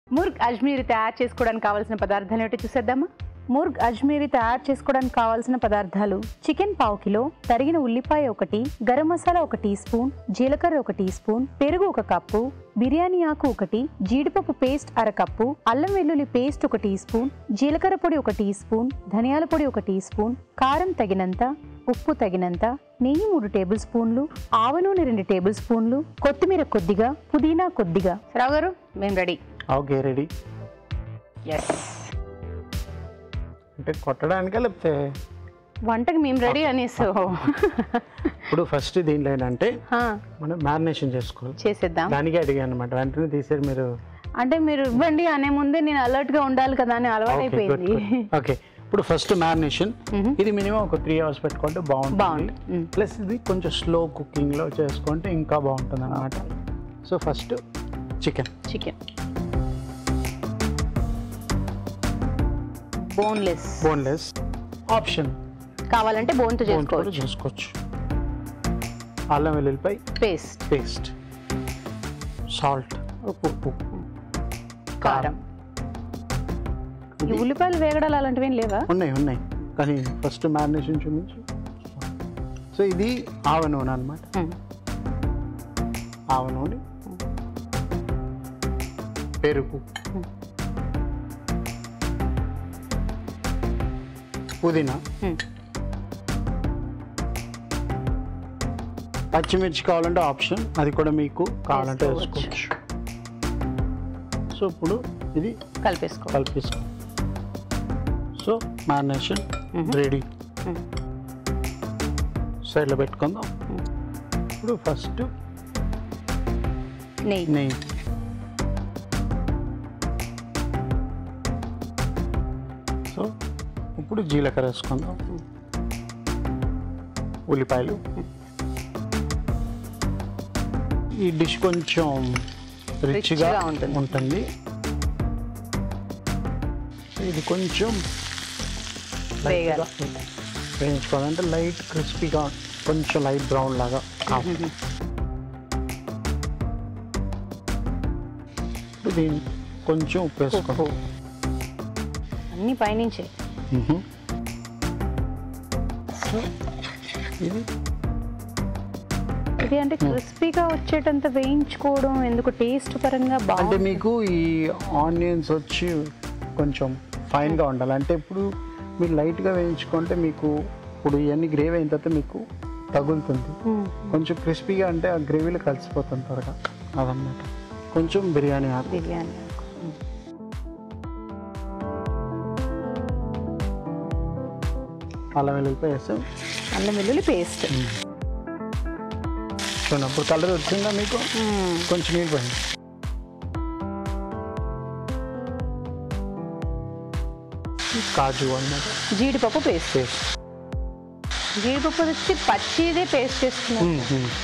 ముర్గ్ అజ్మీరి తయారు చేసుకోవడానికి కావాల్సిన పదార్థాలు ఏంటో చూసేద్దామా ముర్గ్ అజ్మీరి తయారు చేసుకోవడానికి కావాల్సిన పదార్థాలు చికెన్ పావు కిలో తరిగిన ఉల్లిపాయ ఒకటి గరం మసాలా ఒక టీ స్పూన్ జీలకర్ర ఒక టీ స్పూన్ పెరుగు ఒక కప్పు బిర్యానీ ఆకు ఒకటి జీడిపప్పు పేస్ట్ అర కప్పు అల్లం వెల్లుల్లి పేస్ట్ ఒక టీ స్పూన్ జీలకర్ర పొడి ఒక టీ స్పూన్ ధనియాల పొడి ఒక టీ స్పూన్ కారం తగినంత ఉప్పు తగినంత నెయ్యి మూడు టేబుల్ స్పూన్లు ఆవ నూనె రెండు టేబుల్ స్పూన్లు కొత్తిమీర కొద్దిగా పుదీనా కొద్దిగా రావు గారు మేము రెడీ ఓకే రెడీ ఎస్ అంటే కొట్టడానికా లేకపోతే వంటకి మేము రెడీ అనేసి ఇప్పుడు ఫస్ట్ దీంట్లో ఏంటంటే మనం మ్యారినేషన్ చేసుకోవాలి చేసేద్దాం దానికి అడిగాను అనమాట వెంటనే తీసేది మీరు అంటే మీరు ఇవ్వండి అనే ముందే నేను అలర్ట్ గా ఉండాలి కదా అని అలవాటైపోయింది ఓకే ఇప్పుడు ఫస్ట్ మ్యారినేషన్ మ్మ్. ఇది మినిమం ఒక త్రీ అవర్స్ పెట్టుకుంటే బాగుంటుంది బాగుంది మ్మ్. ప్లస్ ఇది కొంచెం స్లో కుకింగ్లో చేసుకుంటే ఇంకా బాగుంటుంది అనమాట so first chicken chicken boneless boneless option కావాలంటే బోన్తో కూడా చేసుకోవచ్చు చేసుకోవచ్చు అల్లం వెల్లుల్లిపై పేస్ట్ పేస్ట్ సాల్ట్ ఉప్పు ఉప్పు కారం ఈ ఉల్లిపాయలు వేగడాలు అలాంటివి ఏం లేవా ఉన్నాయి ఉన్నాయి కానీ ఫస్ట్ మ్యారినేషన్ చూపించు సో ఇది ఆవ నూనె అనమాట మ్మ్. ఆవ నూనె పెరుగు మ్మ్. పుదీనా మ్మ్. పచ్చిమిర్చి కావాలంటే ఆప్షన్ అది కూడా మీకు కావాలంటే వేసుకోవచ్చు. వేసుకోవచ్చు సో ఇప్పుడు ఇది కలిపేసుకో కలిపేసుకో సో మ్యారినేషన్ మ్మ్. రెడీ మ్మ్. సైడ్లో పెట్టుకుందాం మ్మ్. ఇప్పుడు ఫస్ట్ నెయ్యి నెయ్యి సో ఇప్పుడు జీలకర్ర వేసుకుందాం ఉల్లిపాయలు ఈ డిష్ కొంచెం రిచ్గా రిచ్గా ఉంటుంది. ఉంటుంది సో ఇది కొంచెం వేగాలి. లైట్గా వేయించుకోవాలంటే లైట్ క్రిస్పీగా కొంచెం లైట్ బ్రౌన్ లాగా కావాలి ఇప్పుడు దీన్ని కొంచెం ఉప్పు వేసుకో ఉప్పు అన్ని పైనుంచే సో ఇది ఇది అంటే క్రిస్పీగా వచ్చేటంత వేయించుకోవడం ఎందుకు టేస్ట్ పరంగా అంటే బాగుంది మీకు ఈ ఆనియన్స్ వచ్చి కొంచెం ఫైన్గా ఉండాలి అంటే ఇప్పుడు మీరు లైట్గా వేయించుకుంటే మీకు ఇప్పుడు ఇవన్నీ గ్రేవీ అయిన తర్వాత మీకు తగులుతుంది మ్మ్. కొంచెం క్రిస్పీగా అంటే ఆ గ్రేవీలో కలిసిపోతుంది త్వరగా అదన్నమాట కొంచెం బిర్యానీ ఆకు బిర్యానీ అల్లం వెల్లుల్లిపాయ వేస్తాం అల్లం వెల్లుల్లి పేస్ట్ చూడండి అప్పుడు కలర్ వచ్చిందా మీకు కొంచెం నీళ్ళు పోయింది కాజు అన్నమాట జీడిపప్పు పేస్ట్ పేస్ట్ జీడిపప్పు వచ్చి పచ్చిదే పేస్ట్ చేస్తున్నాం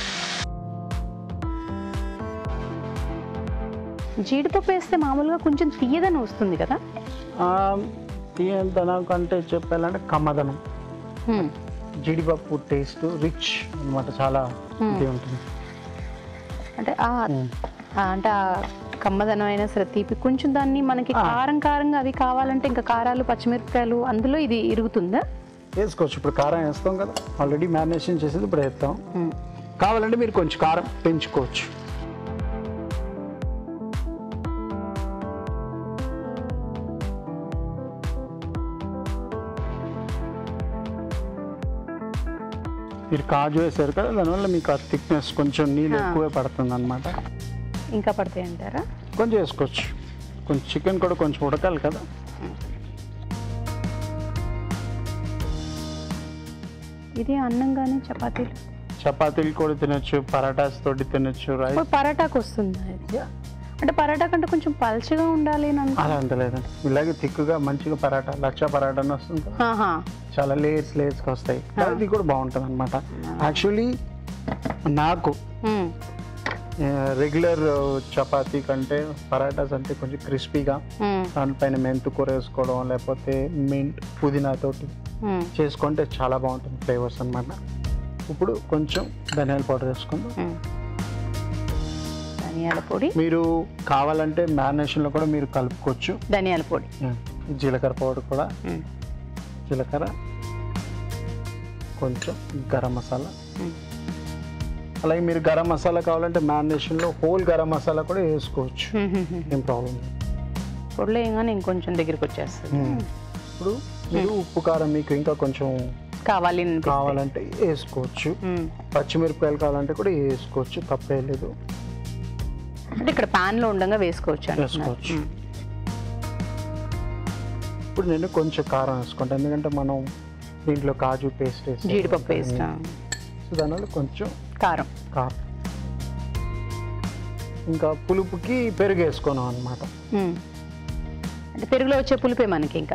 జీడిపప్పు వేస్తే మామూలుగా కొంచెం తీయదని వస్తుంది కదా తీయంతనం కంటే చెప్పాలంటే కమ్మదనం మ్మ్. జీడిపప్పు టేస్ట్ రిచ్ అన్నమాట చాలా ఇది ఉంటుంది అంటే ఆ మ్మ్. ఆ అంటే ఆ కమ్మదనం అయినా సరే తీపి కొంచెం దాన్ని మనకి ఆ. కారం కారంగా అవి కావాలంటే ఇంకా కారాలు పచ్చిమిరపకాయలు అందులో ఇది ఇరుగుతుందా వేసుకోవచ్చు ఇప్పుడు కారం వేస్తాం కదా ఆల్రెడీ మ్యారినేషన్ చేసేది ఇప్పుడు వేస్తాం మ్మ్. కావాలంటే మీరు కొంచెం కారం పెంచుకోవచ్చు మీరు కాజు వేసారు కదా దానివల్ల మీకు ఆ థిక్నెస్ కొంచెం నీళ్ళు ఆ. ఎక్కువే పడుతుంది అనమాట ఇంకా పడతాయి అంటారా కొంచెం వేసుకోవచ్చు కొంచెం చికెన్ కూడా కొంచెం ఉడకాలి కదా ఇది అన్నం కానీ చపాతీలు చపాతీలు కూడా తినొచ్చు పరాటాస్ తోటి తినొచ్చు రైస్ ఇప్పుడు పరాటాకు వస్తుందా ఇది అంటే పరాటా కంటే కొంచెం పల్చగా ఉండాలి అని అనుకో అలా అంత లేదండి ఇలాగే తిక్కుగా మంచిగా పరాటా లచ్చ పరాటా అని వస్తుంది కదా. ఆహా. చాలా లేయర్స్ లేయర్స్కి వస్తాయి అది కూడా బాగుంటుంది అనమాట యాక్చువల్లీ నాకు మ్మ్. రెగ్యులర్ చపాతీ కంటే పరాటాస్ అంటే కొంచెం క్రిస్పీగా మ్మ్. దానిపైన మెంతు కూర వేసుకోవడం లేకపోతే మింట్ పుదీనా తోటి మ్మ్. చేసుకుంటే చాలా బాగుంటుంది ఫ్లేవర్స్ అన్నమాట ఇప్పుడు కొంచెం ధనియాల పౌడర్ వేసుకుందాం మ్మ్. ధనియాల పొడి మీరు కావాలంటే మ్యారినేషన్లో కూడా మీరు కలుపుకోవచ్చు ధనియాల పొడి జీలకర్ర పౌడర్ కూడా మ్మ్. జీలకర్ర కొంచెం గరం మసాలా మ్మ్. అలాగే మీరు గరం మసాలా కావాలంటే మ్యారినేషన్లో హోల్ గరం మసాలా కూడా వేసుకోవచ్చు మ్మ్, మ్మ్, మ్మ్. ఏం ప్రాబ్లం లేదు పొడిలో ఏంగానే ఇంకొంచెం దగ్గరికి వచ్చేస్తుంది ఇప్పుడు మీరు ఉప్పు కారం మీకు ఇంకా కొంచెం కావాలి అనిపిస్తే. కావాలంటే వేసుకోవచ్చు మ్మ్. పచ్చిమిరపకాయలు కావాలంటే కూడా వేసుకోవచ్చు తప్పే లేదు అంటే ఇక్కడ పాన్ లో ఉండగా వేసుకోవచ్చు అంటున్నారు. వేసుకోవచ్చు. మ్మ్. ఇప్పుడు నేను కొంచెం కారం వేసుకుంటాను ఎందుకంటే మనం దీంట్లో కాజు పేస్ట్ వేసి జీడిపప్పు పేస్ట్ సో దానివల్ల కొంచెం కారం కారం ఇంకా పులుపుకి పెరుగు వేసుకున్నాం అనమాట మ్మ్. అంటే పెరుగులో వచ్చే పులిపే మనకి ఇంకా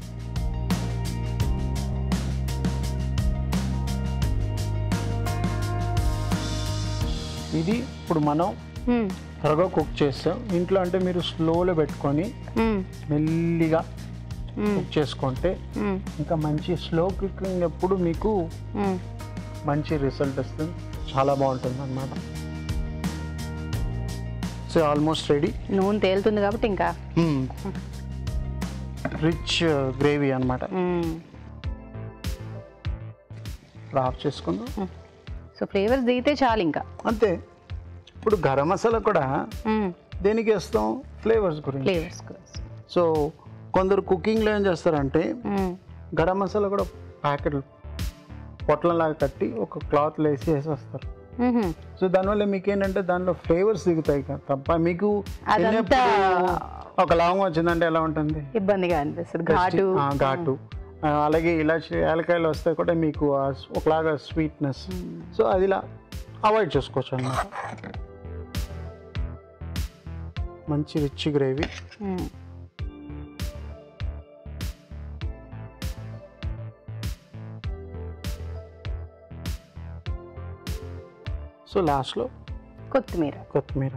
ఇది ఇప్పుడు మనం మ్మ్. త్వరగా కుక్ చేస్తాం ఇంట్లో అంటే మీరు స్లోలో పెట్టుకొని మ్మ్. మెల్లిగా మ్మ్. కుక్ చేసుకుంటే మ్మ్. ఇంకా మంచి స్లో కుకింగ్ ఎప్పుడు మీకు మ్మ్. మంచి రిజల్ట్ వస్తుంది చాలా బాగుంటుంది అనమాట సో ఆల్మోస్ట్ రెడీ నూనె తేలుతుంది కాబట్టి ఇంకా రిచ్ గ్రేవీ అనమాట మ్మ్. ఇప్పుడు ఆఫ్ చేసుకుందాం సో ఫ్లేవర్స్ దిగితే చాలు ఇంకా అంతే ఇప్పుడు గరం మసాలా కూడా మ్మ్. దేనికి వేస్తాం ఫ్లేవర్స్ గురించి ఫ్లేవర్స్ సో కొందరు కుకింగ్లో ఏం చేస్తారంటే మ్మ్. గరం మసాలా కూడా ప్యాకెట్లు పొట్లంలాగా కట్టి ఒక క్లాత్లో వేసి వేసేస్తారు మ్మ్. సో దానివల్ల మీకు ఏంటంటే దానిలో ఫ్లేవర్స్ దిగుతాయి కదా తప్ప మీకు అదంతా తినేప్పుడు ఒక లాంగ్ వచ్చిందంటే ఎలా ఉంటుంది ఇబ్బందిగా అనిపిస్తుంది ఘాటు ఆ, ఘాటు ఆ, అలాగే ఇలాచి ఏలకాయలు వస్తే కూడా మీకు ఆ స్- ఒకలాగా స్వీట్నెస్ సో అది ఇలా అవాయిడ్ చేసుకోవచ్చు అన్నమాట మంచి రిచ్ గ్రేవీ మ్మ్. సో లాస్ట్లో కొత్తిమీర కొత్తిమీర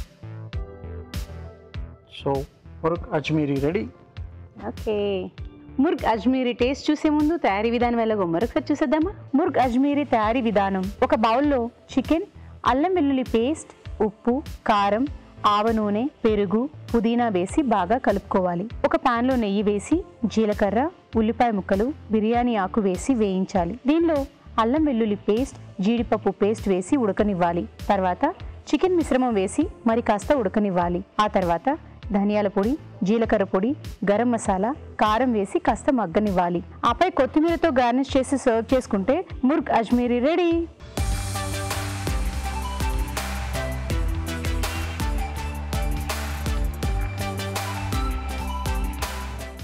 so murgh Ajmeri ready okay murgh Ajmeri taste చూసే ముందు తయారీ విధానం ఎలాగో మరొకసారి చూసేద్దామా ముర్గ్ అజ్మీరీ తయారీ విధానం ఒక బౌల్లో చికెన్ అల్లం వెల్లుల్లి పేస్ట్ ఉప్పు కారం ఆవ నూనె పెరుగు పుదీనా వేసి బాగా కలుపుకోవాలి ఒక pan లో నెయ్యి వేసి జీలకర్ర ఉల్లిపాయ ముక్కలు బిర్యానీ ఆకు వేసి వేయించాలి దీనిలో అల్లం వెల్లుల్లి పేస్ట్ జీడిపప్పు పేస్ట్ వేసి ఉడకనివ్వాలి తర్వాత చికెన్ మిశ్రమం వేసి మరి కాస్త ఉడకనివ్వాలి ఆ తర్వాత ధనియాల పొడి జీలకర్ర పొడి గరం మసాలా కారం వేసి కాస్త మగ్గనివ్వాలి ఆపై కొత్తిమీరతో గార్నిష్ చేసి సర్వ్ చేసుకుంటే ముర్గ్ అజ్మీరీ రెడీ